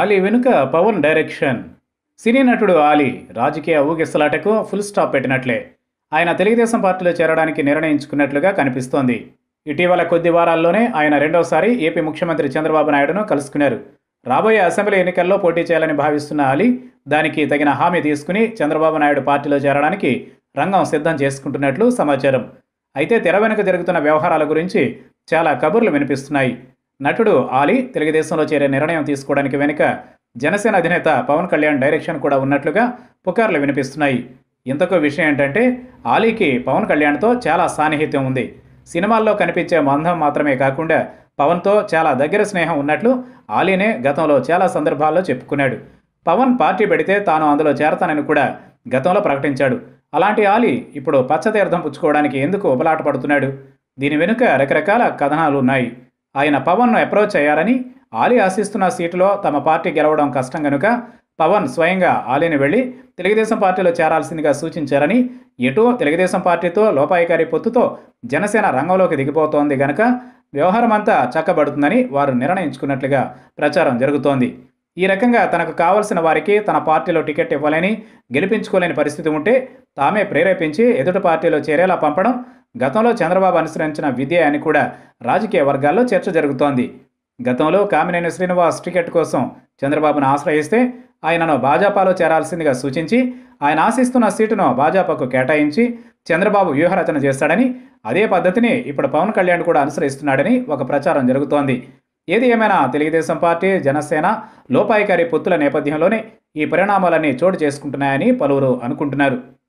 ఆలీ వెనుక పవన్ డైరెక్షన్ సినీ నటుడు ఆలీ రాజకీయ ఊగిసలాటకు ఫుల్ స్టాప్ పెట్టినట్లే ఆయన తెలుగుదేశం పార్టీలో చేరడానికి నిర్ణయించుకున్నట్లుగా కనిపిస్తోంది ఇటీవల కొద్ది వారాల్లోనే ఆయన రెండోసారి ఏపీ ముఖ్యమంత్రి చంద్రబాబు నాయుడును కలుసుకున్నారు రాబోయే అసెంబ్లీ ఎన్నికల్లో పోటీ చేయాలని భావిస్తున్న అలీ దానికి తగిన హామీ తీసుకుని చంద్రబాబు నాయుడు పార్టీలో చేరడానికి రంగం సిద్ధం చేసుకుంటున్నట్లు సమాచారం అయితే తెర వెనుక జరుగుతున్న వ్యవహారాల గురించి చాలా కబుర్లు వినిపిస్తున్నాయి నటుడు ఆలీ తెలుగుదేశంలో చేరే నిర్ణయం తీసుకోవడానికి వెనుక జనసేన అధినేత పవన్ కళ్యాణ్ డైరెక్షన్ కూడా ఉన్నట్లుగా పుకార్లు వినిపిస్తున్నాయి ఇంతకో విషయం ఏంటంటే ఆలీకి పవన్ కళ్యాణ్తో చాలా సాన్నిహిత్యం ఉంది సినిమాల్లో కనిపించే మందం మాత్రమే కాకుండా పవన్తో చాలా దగ్గర స్నేహం ఉన్నట్లు ఆలీనే గతంలో చాలా సందర్భాల్లో చెప్పుకున్నాడు పవన్ పార్టీ పెడితే తాను అందులో చేరతానని కూడా గతంలో ప్రకటించాడు అలాంటి ఆలీ ఇప్పుడు పచ్చతీర్థం పుచ్చుకోవడానికి ఎందుకు ఉబలాట పడుతున్నాడు దీని వెనుక రకరకాల కథనాలు ఉన్నాయి ఆయన పవన్ను అప్రోచ్ అయ్యారని ఆలీ ఆశిస్తున్న సీటులో తమ పార్టీ గెలవడం కష్టం కనుక పవన్ స్వయంగా ఆలీని వెళ్ళి తెలుగుదేశం పార్టీలో చేరాల్సిందిగా సూచించారని ఎటో తెలుగుదేశం పార్టీతో లోపాయికారి పొత్తుతో జనసేన రంగంలోకి దిగిపోతోంది గనక వ్యవహారం అంతా చక్కబడుతుందని వారు నిర్ణయించుకున్నట్లుగా ప్రచారం జరుగుతోంది ఈ రకంగా తనకు కావలసిన వారికి తన పార్టీలో టికెట్ ఇవ్వాలని గెలిపించుకోలేని పరిస్థితి ఉంటే తామే ప్రేరేపించి ఎదుటి పార్టీలో చేరేలా పంపడం గతంలో చంద్రబాబు అనుసరించిన విద్య అని కూడా రాజకీయ వర్గాల్లో చర్చ జరుగుతోంది గతంలో కామినేని శ్రీనివాస్ టికెట్ కోసం చంద్రబాబును ఆశ్రయిస్తే ఆయనను భాజపాలో చేరాల్సిందిగా సూచించి ఆయన ఆశిస్తున్న సీటును భాజపాకు కేటాయించి చంద్రబాబు వ్యూహరచన చేస్తాడని అదే పద్ధతిని ఇప్పుడు పవన్ కళ్యాణ్ కూడా అనుసరిస్తున్నాడని ఒక ప్రచారం జరుగుతోంది ఏది ఏమైనా తెలుగుదేశం పార్టీ జనసేన లోపాయికారి పొత్తుల నేపథ్యంలోనే ఈ పరిణామాలన్నీ చోటు చేసుకుంటున్నాయని పలువురు అనుకుంటున్నారు